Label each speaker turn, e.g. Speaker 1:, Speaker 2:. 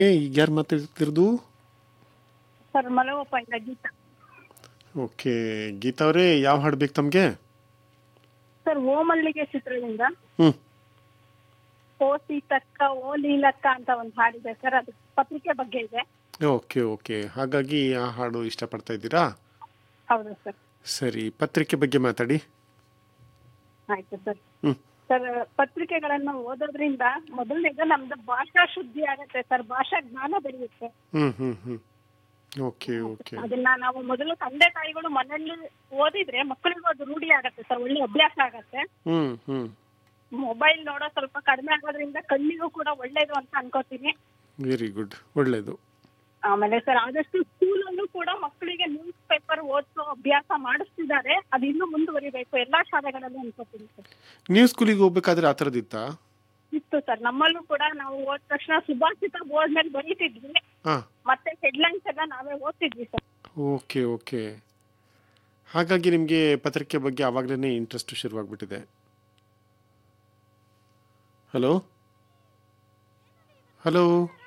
Speaker 1: ಏ ಈಗ ಯಾರು ಮಾತಾಡ್ತಿರೋದು
Speaker 2: ಸರ್ ಮಲವಪ್ಪ ಇಂದ ಗೀತಾ
Speaker 1: ಓಕೆ ಗೀತಾ ಅವರೇ ಯಾವ ಹಾಡು ಬೇಕು ತಮಗೆ
Speaker 2: ಸರ್ ಓಮಲ್ಲಿಗೆ ಚಿತ್ರದಿಂದ
Speaker 1: ಹ್ಞೂ
Speaker 2: ಓ ಸೀತಕ್ಕ ಓ ಲೀಲಕ್ಕ ಅಂತ ಒಂದು ಹಾಡಿದೆ ಸರ್ ಅದು ಪತ್ರಿಕೆ ಬಗ್ಗೆ ಇದೆ
Speaker 1: ಓಕೆ ಓಕೆ ಹಾಗಾಗಿ ಆ ಹಾಡು ಇಷ್ಟಪಡ್ತಾ ಇದ್ದೀರಾ
Speaker 2: ಹೌದು ಸರ್
Speaker 1: ಸರಿ ಪತ್ರಿಕೆ ಬಗ್ಗೆ ಮಾತಾಡಿ
Speaker 2: ಆಯ್ತು ಸರ್
Speaker 1: ಹ್ಞೂ
Speaker 2: ಸರ್ ಪತ್ರಿಕೆಗಳನ್ನ ಓದೋದ್ರಿಂದ ಮೊದಲನೇದು ನಮ್ದು ಭಾಷಾ ಶುದ್ಧಿ ಆಗತ್ತೆ ಸರ್ ಭಾಷಾ ಜ್ಞಾನ ಬೆಳೆಯುತ್ತೆ
Speaker 1: ಹ್ಞೂ ಹ್ಞೂ ಹ್ಞೂ ಓಕೆ ಓಕೆ
Speaker 2: ಅದನ್ನ ನಾವು ಮೊದಲು ತಂದೆ ತಾಯಿಗಳು ಮನೆಯಲ್ಲಿ ಓದಿದ್ರೆ ಮಕ್ಕಳಿಗೂ ಅದು ರೂಢಿ ಆಗತ್ತೆ ಸರ್ ಒಳ್ಳೆ ಅಭ್ಯಾಸ ಆಗತ್ತೆ
Speaker 1: ಹ್ಞೂ ಹ್ಞೂ
Speaker 2: ಮೊಬೈಲ್ ನೋಡೋ ಸ್ವಲ್ಪ ಕಡಿಮೆ ಆಗೋದ್ರಿಂದ ಕಣ್ಣಿಗೂ ಕೂಡ ಒಳ್ಳೇದು ಅಂತ ಅನ್ಕೋತೀನಿ
Speaker 1: ವೆರಿ ಗುಡ್ ಒಳ್ಳೆಯದು
Speaker 2: ಆಮೇಲೆ ಸರ್ ಆದಷ್ಟು ಸ್ಕೂಲಲ್ಲೂ ಕೂಡ ಮಕ್ಕಳಿಗೆ ನ್ಯೂಸ್ ಪೇಪರ್ ಓದಿಸೋ ಅಭ್ಯಾಸ ಮಾಡಿಸ್ತಿದ್ದಾರೆ ಅದು ಇನ್ನೂ ಮುಂದುವರಿಬೇಕು ಎಲ್ಲಾ ಶಾಲೆಗಳಲ್ಲೂ ಅನ್ಕೋತೀನಿ ಸರ್
Speaker 1: ನೀವು ಸ್ಕೂಲಿಗೆ ಹೋಗ್ಬೇಕಾದ್ರೆ ಆ ಥರದಿತ್ತಾ
Speaker 2: ಇತ್ತು ಸರ್ ನಮ್ಮಲ್ಲೂ ಕೂಡ ನಾವು ಓದ್ ತಕ್ಷಣ ಸುಭಾಷಿತ ಬೋರ್ಡ್ ಮೇಲೆ ಬರೀತಿದ್ವಿ
Speaker 1: ಹಾಂ
Speaker 2: ಮತ್ತೆ ಹೆಡ್ಲೈನ್ಸ್ ಎಲ್ಲ ನಾವೇ ಓದ್ತಿದ್ವಿ ಸರ್
Speaker 1: ಓಕೆ ಓಕೆ ಹಾಗಾಗಿ ನಿಮಗೆ ಪತ್ರಿಕೆ ಬಗ್ಗೆ ಆವಾಗಲೇ ಇಂಟ್ರೆಸ್ಟ್ ಶುರುವಾಗ್ಬಿಟ್ಟಿದೆ ಹಲೋ ಹಲೋ